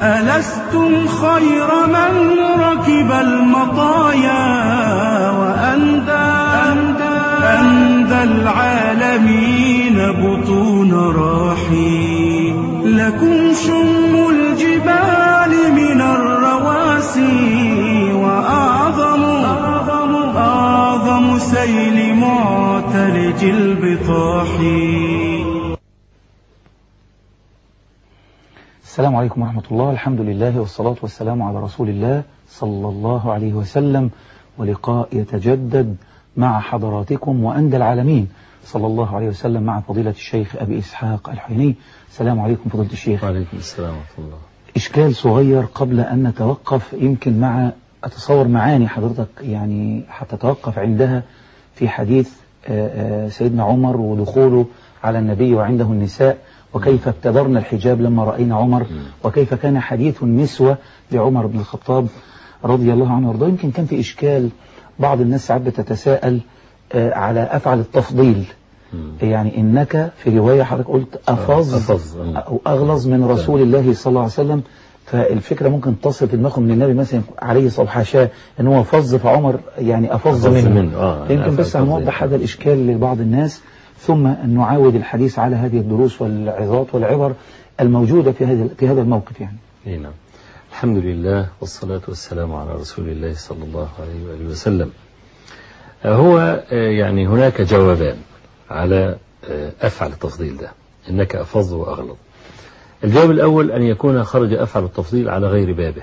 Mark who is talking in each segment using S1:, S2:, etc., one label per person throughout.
S1: ألستم خير من ركب المطايا وأندى أندى العالمين بطون راحي لكم شم الجبال من الرواسي وأعظم أعظم سيل معتلج البطاح
S2: السلام عليكم ورحمة الله الحمد لله والصلاة والسلام على رسول الله صلى الله عليه وسلم ولقاء يتجدد مع حضراتكم وأندى العالمين صلى الله عليه وسلم مع فضيلة الشيخ أبي إسحاق الحيني السلام عليكم فضيلة الشيخ
S3: وعليكم السلام ورحمة الله
S2: إشكال صغير قبل أن نتوقف يمكن مع أتصور معاني حضرتك يعني حتتوقف عندها في حديث آه، آه، سيدنا عمر ودخوله على النبي وعنده النساء وكيف ابتدرنا الحجاب لما رأينا عمر وكيف كان حديث النسوة لعمر بن الخطاب رضي الله عنه وارضاه يمكن كان في إشكال بعض الناس ساعات بتتساءل آه، على أفعل التفضيل يعني إنك في رواية حضرتك قلت أفظ
S3: أفظ.
S2: أو أغلظ من رسول الله صلى الله عليه وسلم فالفكرة ممكن تصل في دماغهم من النبي مثلا عليه الصلاة حاشاه ان هو فظ فعمر يعني أفظ
S3: أفظ
S2: منه,
S3: منه، آه،
S2: يمكن
S3: أفعل
S2: بس هنوضح
S3: تفضيل.
S2: هذا الإشكال لبعض الناس ثم أن نعاود الحديث على هذه الدروس والعظات والعبر الموجودة في هذا في هذا الموقف يعني
S3: إيه نعم الحمد لله والصلاة والسلام على رسول الله صلى الله عليه وآله وسلم آه، هو آه، يعني هناك جوابان على آه، أفعل التفضيل ده إنك أفظ وأغلظ الجواب الأول أن يكون خرج أفعل التفضيل على غير بابه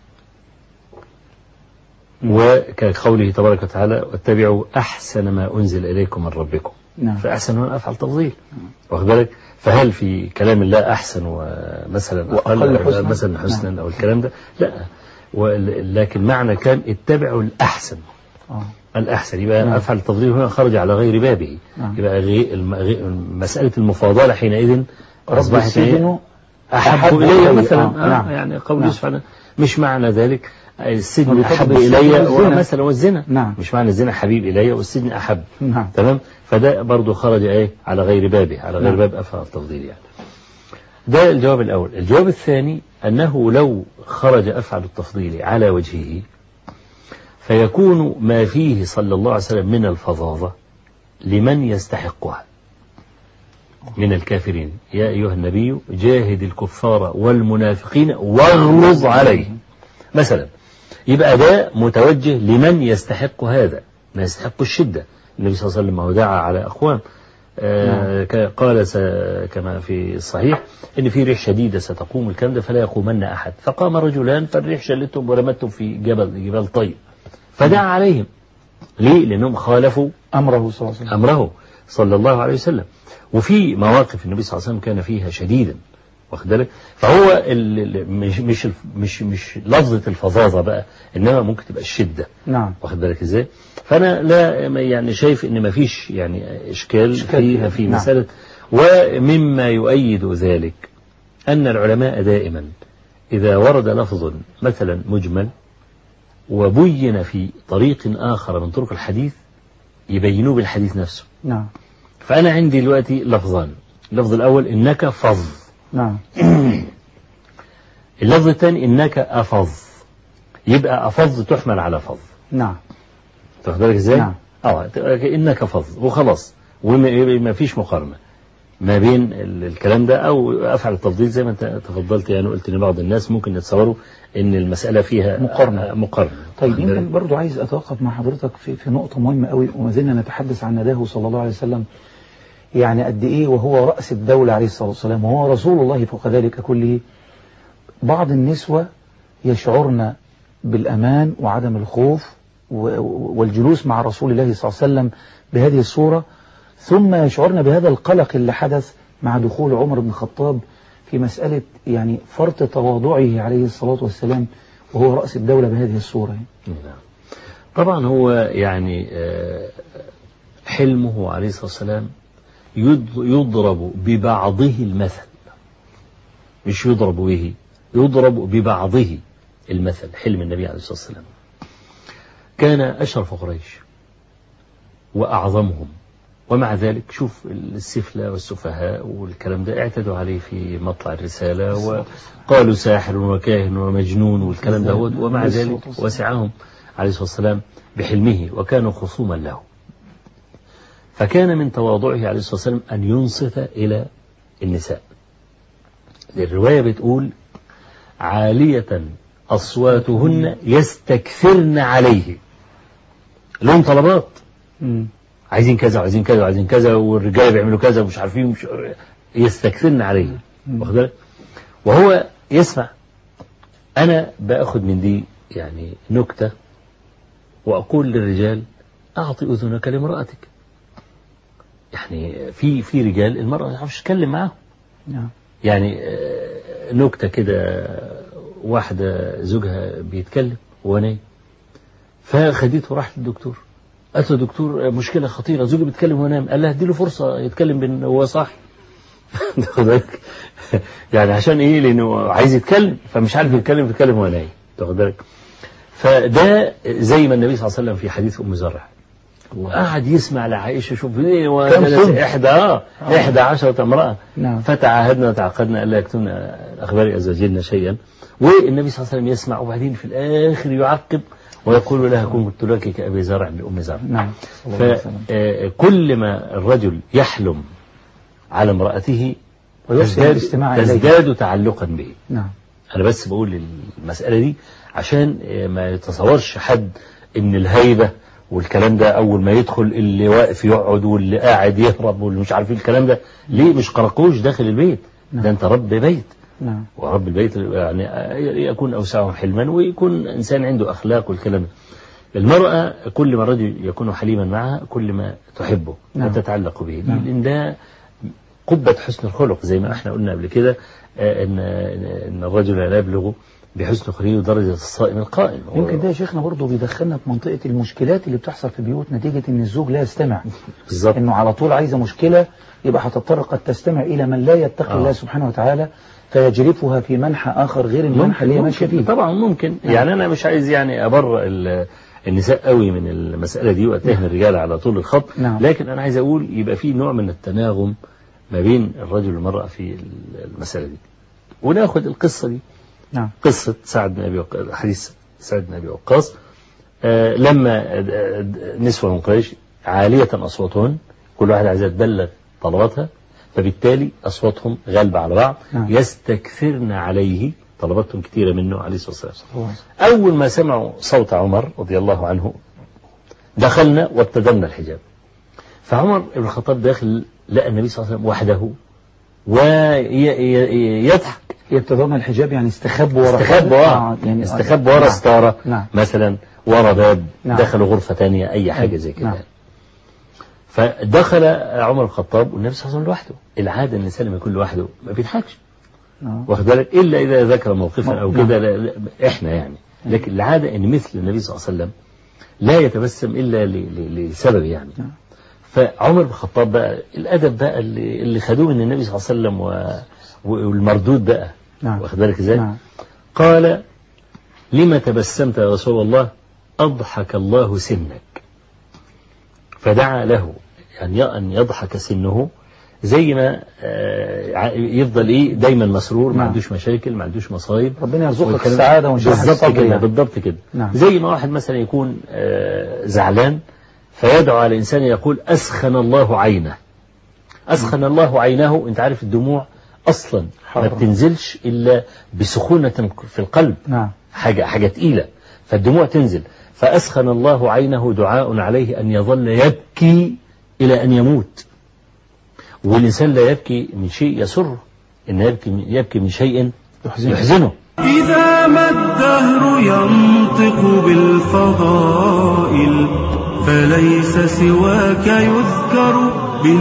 S3: وكقوله تبارك وتعالى واتبعوا أحسن ما أنزل إليكم من ربكم
S2: نعم
S3: فأحسن هنا أفعل تفضيل واخد بالك فهل في كلام الله أحسن ومثلا
S2: وأقل
S3: أقل
S2: حسنا؟
S3: مثلا حسنا أو الكلام ده لا ول- لكن معنى كان اتبعوا الأحسن
S2: آه.
S3: الأحسن يبقى
S2: نعم.
S3: أفعل التفضيل هنا خرج على غير بابه
S2: نعم.
S3: يبقى غي الم- غي مسألة المفاضلة حينئذ
S2: رب
S3: أصبحت إيه؟
S2: السجن
S3: أحب
S2: أحب
S3: إلي
S2: إلي.
S3: مثلا
S2: آه،
S3: آه
S2: نعم.
S3: يعني قول
S2: نعم.
S3: يوسف عليه مش معنى ذلك السجن
S2: مرتبط
S3: أحب
S2: بالسجن
S3: إلي
S2: والزنا.
S3: مثلا والزنا
S2: نعم.
S3: مش معنى الزنا حبيب إلي والسجن أحب
S2: نعم
S3: تمام فده برضو خرج ايه على غير بابه على غير
S2: نعم.
S3: باب افعال التفضيل يعني ده الجواب الاول الجواب الثاني انه لو خرج افعل التفضيل على وجهه فيكون ما فيه صلى الله عليه وسلم من الفظاظه لمن يستحقها من الكافرين يا ايها النبي جاهد الكفار والمنافقين واغلظ عليهم مثلا يبقى ده متوجه لمن يستحق هذا ما يستحق الشدة النبي صلى الله عليه وسلم هو دعا على أقوام آه ك- قال س- كما في الصحيح إن في ريح شديدة ستقوم الكلام ده فلا يقومن أحد فقام رجلان فالريح شلتهم ورمتهم في جبل جبال طيب فدعا عليهم ليه؟ لأنهم خالفوا
S2: أمره صلى الله عليه وسلم
S3: أمره صلى الله عليه وسلم وفي مواقف النبي صلى الله عليه وسلم كان فيها شديدا واخد بالك فهو ال- ال- مش مش الف- مش مش لفظة الفظاظة بقى إنما ممكن تبقى الشدة
S2: نعم
S3: واخد بالك ازاي فانا لا يعني شايف ان ما فيش يعني اشكال
S2: إشكال
S3: فيها في
S2: نعم.
S3: مساله ومما يؤيد ذلك ان العلماء دائما اذا ورد لفظ مثلا مجمل وبين في طريق اخر من طرق الحديث يبينوه بالحديث نفسه
S2: نعم
S3: فانا عندي دلوقتي لفظان اللفظ الاول انك فظ
S2: نعم
S3: اللفظ الثاني انك افظ يبقى افظ تحمل على فظ
S2: نعم
S3: تاخد بالك ازاي؟
S2: نعم.
S3: اه انك فظ وخلاص وما فيش مقارنه ما بين ال- الكلام ده او افعل التفضيل زي ما انت تفضلت يعني قلت ان بعض الناس ممكن يتصوروا ان المساله فيها
S2: مقارنة.
S3: آه، مقارنه
S2: طيب
S3: واخد بالك؟
S2: يمكن برضو عايز أتوقف مع حضرتك في, في نقطة مهمة قوي وما زلنا نتحدث عن نداه صلى الله عليه وسلم يعني قد إيه وهو رأس الدولة عليه الصلاة والسلام وهو رسول الله فوق ذلك كله بعض النسوة يشعرن بالأمان وعدم الخوف و- و- والجلوس مع رسول الله صلى الله عليه وسلم بهذه الصورة ثم يشعرن بهذا القلق اللي حدث مع دخول عمر بن الخطاب في مسألة يعني فرط تواضعه عليه الصلاة والسلام وهو رأس الدولة بهذه الصورة يعني.
S3: نعم. طبعا هو يعني آه، حلمه عليه الصلاه والسلام يض- يضرب ببعضه المثل مش يضرب به يضرب ببعضه المثل حلم النبي عليه الصلاه والسلام كان اشرف قريش واعظمهم ومع ذلك شوف السفلى والسفهاء والكلام ده اعتدوا عليه في مطلع الرسالة وقالوا ساحر وكاهن ومجنون والكلام ده ومع ذلك وسعهم عليه الصلاة والسلام بحلمه وكانوا خصوما له فكان من تواضعه عليه الصلاة والسلام أن ينصت إلى النساء الرواية بتقول عالية أصواتهن يستكثرن عليه لهم طلبات
S2: مم.
S3: عايزين كذا وعايزين كذا وعايزين كذا والرجاله بيعملوا كذا ومش عارفين مش يستكثرن عليه واخد بالك وهو يسمع انا باخد من دي يعني نكته واقول للرجال اعطي اذنك لامراتك يعني في في رجال المراه ما تعرفش تتكلم معاهم
S2: نعم
S3: يعني آه، نكته كده واحده زوجها بيتكلم وهو نايم فخدته راحت للدكتور قالت له دكتور آه، مشكله خطيره زوجي بيتكلم وهو نايم قال لها اديله فرصه يتكلم بان هو صح تاخد بالك؟ يعني عشان ايه لانه عايز يتكلم فمش عارف يتكلم بيتكلم وهو نايم تاخد بالك فده زي ما النبي صلى الله عليه وسلم في حديث ام زرع قعد يسمع لعائشه شوف ايه
S2: كم
S3: وثلاث-
S2: سن؟
S3: احدى اه احدى عشرة امراه
S2: نعم
S3: فتعاهدنا وتعاقدنا الا يكتمن اخبار ازواجنا شيئا والنبي صلى الله عليه وسلم يسمع وبعدين في الاخر يعقب ويقول لها كن قلت لك كابي زرع لام زرع
S2: نعم صلى الله عليه وسلم.
S3: فكل ما الرجل يحلم على امرأته
S2: ويحسن
S3: تزداد,
S2: الاستماع إليه.
S3: تزداد تعلقا به
S2: نعم
S3: أنا بس بقول المسألة دي عشان ما يتصورش حد إن الهيبة والكلام ده أول ما يدخل اللي واقف يقعد واللي قاعد يهرب واللي مش عارفين الكلام ده ليه مش قرقوش داخل البيت
S2: نعم.
S3: ده أنت رب بيت
S2: نعم
S3: ورب البيت يعني يكون أوسعهم حلما ويكون إنسان عنده أخلاق والكلام ده المرأة كل ما الرجل يكون حليما معها كل ما تحبه
S2: نعم.
S3: وتتعلق به
S2: نعم.
S3: لأن ده قبة حسن الخلق زي ما احنا قلنا قبل كده آه، ان ان الرجل لا يبلغ بحسن خلقه درجة الصائم القائم
S2: يمكن ده يا شيخنا برضه بيدخلنا في منطقة المشكلات اللي بتحصل في بيوت نتيجة ان الزوج لا يستمع
S3: بالظبط
S2: انه على طول عايزة مشكلة يبقى هتضطر قد تستمع الى من لا يتقي
S3: آه.
S2: الله سبحانه وتعالى فيجرفها في منحى اخر غير المنحى اللي هي ماشية فيه
S3: طبعا ممكن
S2: نعم.
S3: يعني انا مش عايز يعني ابرئ ال- النساء قوي من المسألة دي واتهم الرجال على طول الخط
S2: نعم.
S3: لكن انا عايز اقول يبقى في نوع من التناغم ما بين الرجل والمرأة في المسألة دي وناخد القصة دي
S2: نعم
S3: قصة سعد بن أبي وقاص حديث سعد بن أبي وقاص آه، لما آه، آه، نسوة من قريش عالية أصواتهن كل واحد عايزة تبلغ طلباتها فبالتالي أصواتهم غالبة على بعض
S2: نعم.
S3: يستكثرن عليه طلباتهم كثيرة منه عليه الصلاة والسلام
S2: الله.
S3: أول ما سمعوا صوت عمر رضي الله عنه دخلنا وابتدلنا الحجاب فعمر بن الخطاب داخل لقى النبي صلى الله عليه وسلم وحده ويضحك
S2: يبتدون الحجاب يعني استخبوا ورا
S3: استخبوا
S2: آه،
S3: ورا
S2: يعني
S3: استخبوا ورا
S2: نعم.
S3: ستارة
S2: نعم
S3: مثلا ورا باب
S2: نعم.
S3: دخلوا غرفة تانية أي حاجة زي كده
S2: نعم.
S3: فدخل عمر الخطاب والنبي صلى الله عليه وسلم لوحده العادة إن الإنسان لما يكون لوحده ما بيضحكش
S2: آه.
S3: واخد بالك إلا إذا ذكر موقفا أو
S2: نعم.
S3: كده لا- لا- إحنا يعني لكن العادة إن مثل النبي صلى الله عليه وسلم لا يتبسم إلا ل- ل- لسبب يعني
S2: نعم.
S3: فعمر بن الخطاب بقى الأدب بقى اللي, اللي خدوه من النبي صلى الله عليه وسلم و... والمردود بقى
S2: نعم
S3: واخد بالك إزاي؟
S2: نعم
S3: قال لما تبسمت يا رسول الله أضحك الله سنك فدعا له يعني أن يضحك سنه زي ما آه، ع- يفضل ايه دايما مسرور ما
S2: نعم.
S3: عندوش مشاكل ما عندوش مصايب
S2: ربنا يرزقك
S3: والكلام-
S2: السعادة وانشراح
S3: بالظبط
S2: الصدر
S3: كده
S2: يعني.
S3: بالضبط كده
S2: نعم.
S3: زي ما واحد مثلا يكون آه، زعلان فيدعو على انسان يقول اسخن الله عينه اسخن الله عينه انت عارف الدموع اصلا ما
S2: حرام.
S3: بتنزلش الا بسخونه في القلب
S2: نعم
S3: حاجة حاجة تقيلة فالدموع تنزل فأسخن الله عينه دعاء عليه أن يظل يبكي إلى أن يموت والإنسان لا يبكي من شيء يسره إن يبكي يبكي من شيء
S2: يحزنك.
S3: يحزنه
S1: إذا ما الدهر ينطق بالفضائل فليس سواك يذكر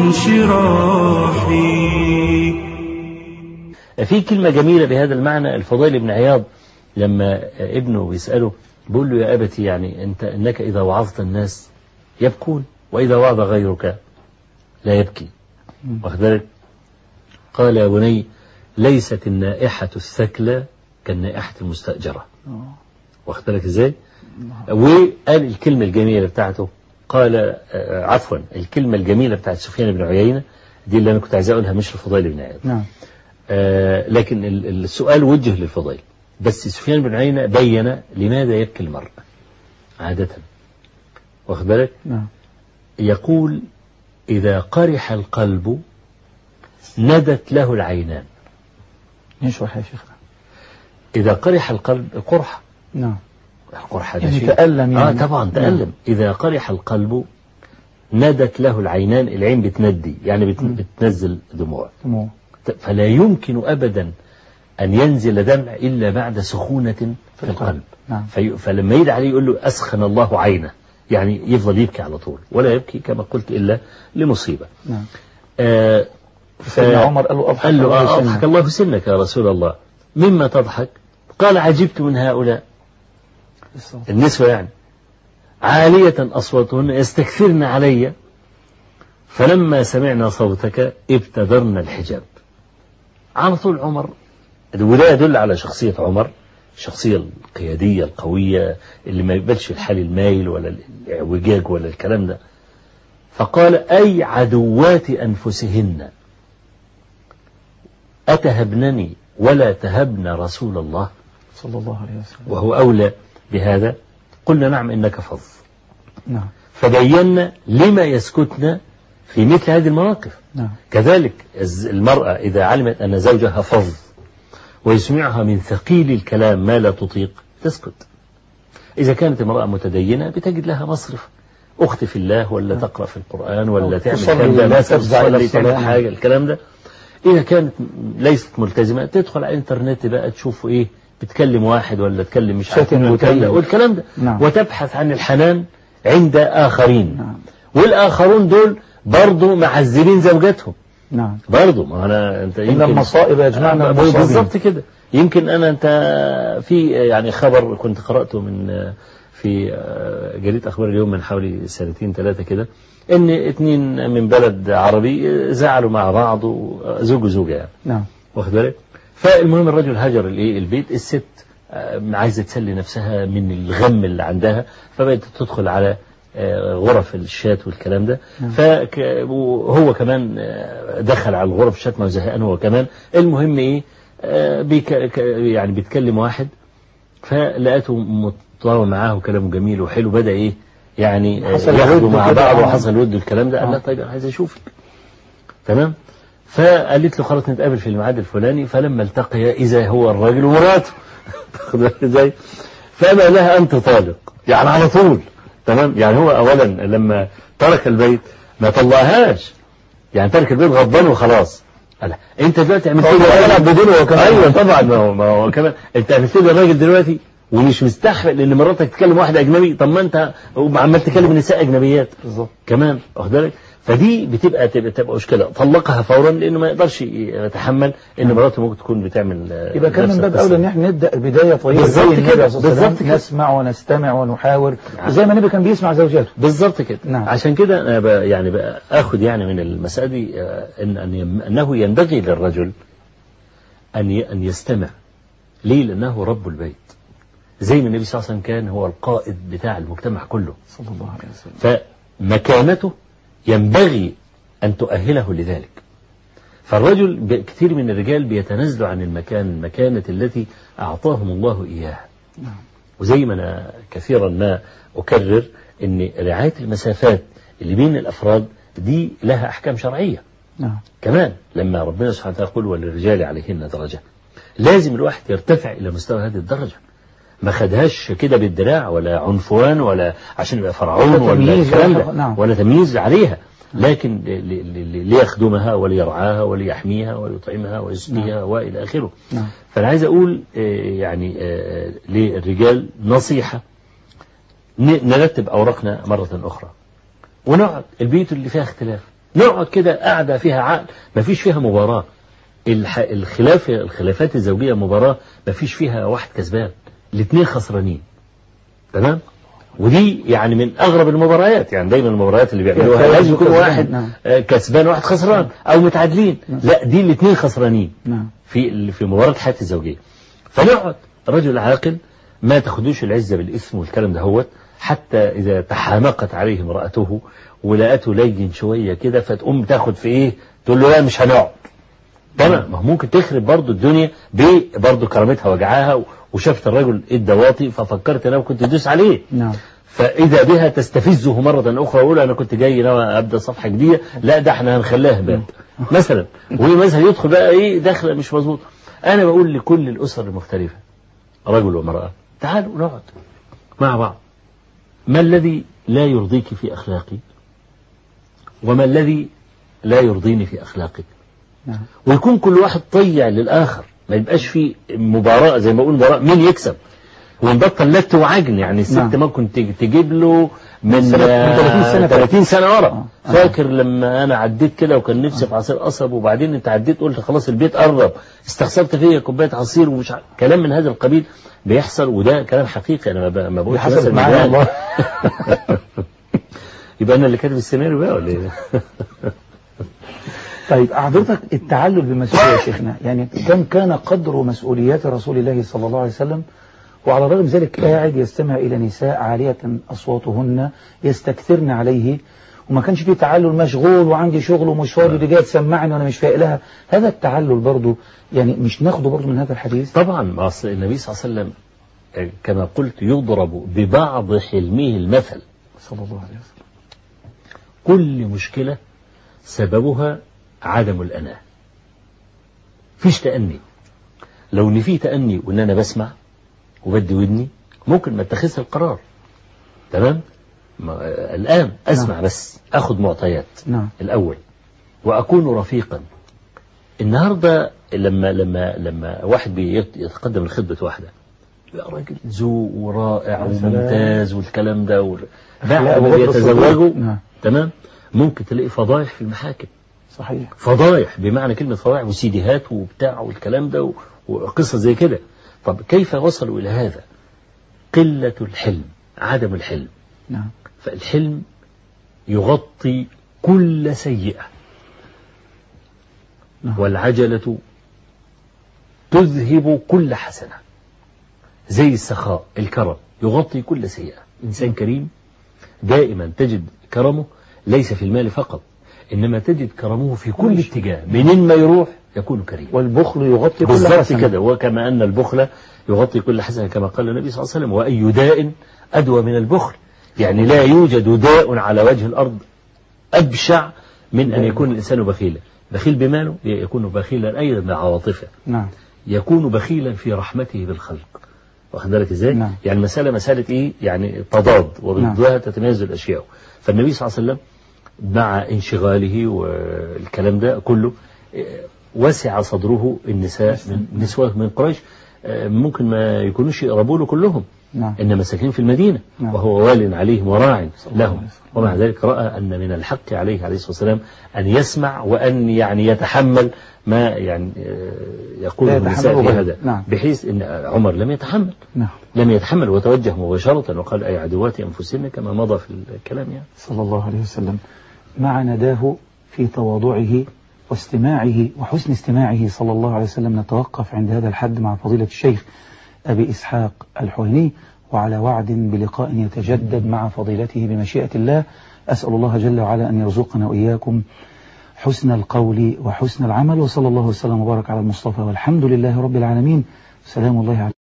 S1: بانشراحي
S3: في كلمة جميلة بهذا المعنى الفضيل بن عياض لما ابنه بيسأله بيقول له يا أبتي يعني أنت إنك إذا وعظت الناس يبكون وإذا وعظ غيرك لا يبكي
S2: مم.
S3: واخد بالك قال يا بني ليست النائحة الثكلى كالنائحة المستأجرة
S2: آه.
S3: واخد بالك ازاي؟ وقال الكلمة الجميلة بتاعته قال آه، عفوا الكلمة الجميلة بتاعت سفيان بن عيينة دي اللي أنا كنت عايز أقولها مش لفضيل بن عيينة
S2: نعم
S3: آه، لكن ال- السؤال وجه للفضيل بس سفيان بن عيينة بين لماذا يبكي المرء عادة واخد بالك
S2: نعم
S3: يقول إذا قرح القلب ندت له العينان
S2: نشرح يا شيخنا
S3: إذا قرح القلب قرحة
S2: نعم
S3: القرحة ده
S2: يعني
S3: شيء
S2: تألم
S3: آه
S2: يعني
S3: طبعا تألم إذا قرح القلب ندت له العينان العين بتندي يعني بت-
S2: مم.
S3: بتنزل دموع
S2: تمام
S3: فلا يمكن أبدا أن ينزل دمع إلا بعد سخونة في
S2: القلب.
S3: القلب
S2: نعم
S3: في فلما يدعي عليه يقول له أسخن الله عينه يعني يفضل يبكي على طول ولا يبكي كما قلت إلا لمصيبة
S2: نعم
S3: آه ف...
S2: سيدنا عمر قال له أضحك
S3: قال له
S2: الله
S3: آه،
S2: سنة.
S3: أضحك الله سنك يا رسول الله مما تضحك قال عجبت من هؤلاء
S2: بالصوت.
S3: النسوة يعني عالية أصواتهن يستكثرن علي فلما سمعنا صوتك ابتدرنا الحجاب على طول عمر وده يدل على شخصية عمر الشخصية القيادية القوية اللي ما يقبلش الحال المايل ولا الاعوجاج ولا الكلام ده فقال أي عدوات أنفسهن أتهبنني ولا تهبن رسول الله
S2: صلى الله عليه وسلم
S3: وهو أولى بهذا قلنا نعم إنك فظ
S2: نعم
S3: فبينا لما يسكتنا في مثل هذه المواقف
S2: نعم
S3: كذلك الز- المرأة إذا علمت أن زوجها فظ ويسمعها من ثقيل الكلام ما لا تطيق تسكت إذا كانت امرأة متدينة بتجد لها مصرف أخت في الله ولا تقرأ في القرآن ولا
S2: أو
S3: تعمل
S2: تصلي
S3: كذا
S2: ولا
S3: لا
S2: تفزع إلى
S3: تصلي تعمل
S2: الصلاة.
S3: حاجة الكلام ده إذا كانت ليست ملتزمة تدخل على الإنترنت بقى تشوف إيه بتكلم واحد ولا تكلم مش عارف
S2: شاتم
S3: مين والكلام ده
S2: وتكلم.
S3: والكلام ده
S2: نعم.
S3: وتبحث عن الحنان عند آخرين
S2: نعم
S3: والآخرون دول برضو معذبين زوجاتهم
S2: نعم
S3: برضو ما أنا أنت
S2: إن المصائب يجمعنا
S3: آه،
S2: المصابين.
S3: بالظبط كده يمكن أنا أنت في يعني خبر كنت قرأته من في جريدة أخبار اليوم من حوالي سنتين ثلاثة كده إن اتنين من بلد عربي زعلوا مع بعض زوج وزوجة يعني
S2: نعم
S3: واخد بالك فالمهم الرجل هاجر الايه البيت الست آه، عايزه تسلي نفسها من الغم اللي عندها فبقت تدخل على آه، غرف الشات والكلام ده
S2: نعم.
S3: فهو كمان آه، دخل على الغرف الشات ما هو زهقان هو كمان المهم ايه آه، بيك ك- يعني بيتكلم واحد فلقيته متطاوع معاه وكلامه جميل وحلو بدا ايه يعني آه،
S2: حصل
S3: ياخدوا
S2: ود
S3: مع
S2: كده،
S3: بعض
S2: آه.
S3: وحصل ود الكلام ده قال
S2: آه.
S3: لا طيب انا عايز اشوفك تمام فقالت له خلاص نتقابل في الميعاد الفلاني فلما التقيا اذا هو الراجل ومراته واخد بالك ازاي فما لها انت طالق يعني على طول تمام يعني هو اولا لما ترك البيت ما طلعهاش يعني ترك البيت غضبان وخلاص قال انت دلوقتي عملت
S2: طيب،
S3: لي
S2: يلعب بدون هو كمان.
S3: ايوه طبعا ما هو, ما هو كمان انت عملت لي الراجل دلوقتي ومش مستحمل ان مراتك تكلم واحد اجنبي طب ما انت عمال تكلم نساء اجنبيات
S2: بالظبط
S3: كمان واخد بالك فدي بتبقى تبقى, تبقى مشكله طلقها فورا لانه ما يقدرش يتحمل ان مراته ممكن تكون بتعمل آه،
S2: يبقى كان
S3: نفس
S2: من باب
S3: القصة.
S2: اولى ان احنا نبدا بدايه طيبه
S3: بالظبط
S2: زي النبي
S3: كده،
S2: عليه الصلاة والسلام.
S3: بالظبط كده.
S2: نسمع ونستمع ونحاور
S3: نعم.
S2: زي ما النبي كان بيسمع زوجاته
S3: بالظبط كده
S2: نعم.
S3: عشان كده انا بقى يعني بقى اخد يعني من المساله دي آه، ان أن يم- انه ينبغي للرجل ان ي- ان يستمع ليه لانه رب البيت زي ما النبي صلى الله عليه وسلم كان هو القائد بتاع المجتمع كله
S2: صلى الله عليه وسلم
S3: فمكانته ينبغي أن تؤهله لذلك فالرجل ب- كثير من الرجال بيتنازلوا عن المكان المكانة التي أعطاهم الله إياها
S2: نعم.
S3: وزي ما أنا كثيرا ما أكرر أن رعاية المسافات اللي بين الأفراد دي لها أحكام شرعية
S2: نعم
S3: كمان لما ربنا سبحانه وتعالى يقول وللرجال عليهن درجة لازم الواحد يرتفع إلى مستوى هذه الدرجة ما خدهاش كده بالدراع ولا عنفوان ولا عشان يبقى فرعون
S2: ولا
S3: ولا
S2: تمييز
S3: الكلام
S2: ولا-
S3: ده
S2: نعم.
S3: ولا تمييز عليها لكن ل- ل- ل- ليخدمها وليرعاها وليحميها ويطعمها ويسقيها والى اخره
S2: نعم
S3: فانا عايز اقول آه، يعني آه، للرجال نصيحه ن- نرتب اوراقنا مره اخرى ونقعد البيوت اللي فيها اختلاف نقعد كده قاعده فيها عقل ما فيش فيها مباراه الح- الخلاف الخلافات الزوجيه مباراه ما فيش فيها واحد كسبان الاثنين خسرانين تمام ودي يعني من اغرب المباريات يعني دايما المباريات اللي بيعملوها
S2: فوز
S3: لازم يكون
S2: وكسبان،
S3: واحد
S2: نعم.
S3: آه، كسبان واحد خسران او متعادلين
S2: نعم.
S3: لا دي الاثنين خسرانين
S2: نعم
S3: في في مباراة الحياة الزوجية فنقعد رجل عاقل ما تاخدوش العزة بالإثم والكلام ده هوت حتى إذا تحامقت عليه امرأته ولقته لين شوية كده فتقوم تاخد في إيه تقول له لا مش هنقعد تمام ما هو ممكن تخرب برضه الدنيا برضه كرامتها وجعها وشافت الرجل ادى واطي ففكرت انا كنت تدوس عليه
S2: نعم
S3: فإذا بها تستفزه مرة أخرى ويقول أنا كنت جاي ناوي أبدأ صفحة جديدة لا ده احنا هنخليها باب مثلا وهي مثلا يدخل بقى إيه داخلة مش مظبوط أنا بقول لكل الأسر المختلفة رجل وامرأة تعالوا نقعد مع بعض ما الذي لا يرضيك في أخلاقي وما الذي لا يرضيني في أخلاقك
S2: نعم
S3: ويكون كل واحد طيع للآخر ما يبقاش في مباراة زي ما بقول مباراة مين يكسب ونبطل لت وعجن يعني الست
S2: نعم.
S3: ممكن تج- تجيب له من
S2: سنة- من 30 سنة.
S3: 30 سنة ورا
S2: آه. آه.
S3: فاكر لما انا عديت كده وكان نفسي في عصير قصب وبعدين انت عديت قلت خلاص البيت قرب استخسرت فيا كوبايه عصير ومش ع... كلام من هذا القبيل بيحصل وده كلام حقيقي انا ما, ب... ما بقولش
S2: حصلت
S3: مثلا
S2: معايا
S3: بجهل.
S2: والله
S3: يبقى انا اللي كاتب السيناريو بقى ولا ايه؟
S2: طيب حضرتك التعلل بمسؤولية يا شيخنا يعني كم كان قدر مسؤوليات رسول الله صلى الله عليه وسلم وعلى الرغم من ذلك قاعد يستمع إلى نساء عالية أصواتهن يستكثرن عليه وما كانش فيه تعلل مشغول وعندي شغل ومش فاضي دي جايه تسمعني وانا مش فايق لها هذا التعلل برضه يعني مش ناخده برضه من هذا الحديث
S3: طبعا ما أصل النبي صلى الله عليه وسلم آه، كما قلت يضرب ببعض حلمه المثل
S2: صلى الله عليه وسلم
S3: كل مشكلة سببها عدم الأناة فيش تأني لو ان في تأني وان انا بسمع وبدي ودني ممكن ما اتخذش القرار تمام ما آه، الآن أسمع
S2: نعم.
S3: بس أخذ معطيات
S2: نعم
S3: الأول وأكون رفيقا النهاردة لما لما لما واحد بيتقدم لخدمة واحدة يا راجل ذوق ورائع
S2: يا سلام.
S3: وممتاز والكلام ده وال- بعد
S2: أخلاق
S3: ما
S2: وغض
S3: بيتزوجوا
S2: الصدور. نعم
S3: تمام ممكن تلاقي فضايح في المحاكم
S2: صحيح
S3: فضايح بمعنى كلمة فضايح وسيديهات وبتاع والكلام ده و- وقصة زي كده طب كيف وصلوا إلى هذا قلة الحلم عدم الحلم
S2: نعم
S3: فالحلم يغطي كل سيئة
S2: نعم.
S3: والعجلة تذهب كل حسنة زي السخاء الكرم يغطي كل سيئة إنسان كريم دائما تجد كرمه ليس في المال فقط إنما تجد كرمه في كل
S2: كل شيء.
S3: اتجاه منين ما يروح يكون كريم
S2: والبخل يغطي كل
S3: بالظبط
S2: حسنة
S3: كده وكما أن البخل يغطي كل حسنة كما قال النبي صلى الله عليه وسلم وأي داء أدوى من البخل يعني لا يوجد داء على وجه الأرض أبشع من أن يكون الإنسان بخيلا بخيل بماله يكون بخيلا أيضا بعواطفه
S2: نعم
S3: يكون بخيلا في رحمته بالخلق واخد بالك ازاي؟
S2: نعم.
S3: يعني المسألة مسألة ايه؟ يعني تضاد وضدها تتميز الأشياء فالنبي صلى الله عليه وسلم مع انشغاله والكلام ده كله إيه، وسع صدره النساء من نسوة من قريش آه، ممكن ما يكونوش يقربوا له كلهم
S2: نعم
S3: إنما ساكنين في المدينة
S2: نعم.
S3: وهو وال عليهم وراع
S2: صلى الله عليه
S3: لهم
S2: وسلم.
S3: ومع ذلك رأى أن من الحق عليه عليه الصلاة والسلام أن يسمع وأن يعني يتحمل ما يعني آه، يقوله
S2: لا
S3: النساء
S2: يتحمله
S3: في
S2: غيره.
S3: هذا
S2: نعم.
S3: بحيث أن عمر لم يتحمل
S2: نعم
S3: لم يتحمل وتوجه مباشرة وقال أي عدوات أنفسهن كما مضى في الكلام يعني
S2: صلى الله عليه وسلم مع نداه في تواضعه واستماعه وحسن استماعه صلى الله عليه وسلم نتوقف عند هذا الحد مع فضيلة الشيخ أبي إسحاق الحويني وعلى وعد بلقاء يتجدد مع فضيلته بمشيئة الله أسأل الله جل وعلا أن يرزقنا وإياكم حسن القول وحسن العمل وصلى الله وسلم وبارك على المصطفى والحمد لله رب العالمين سلام الله عليكم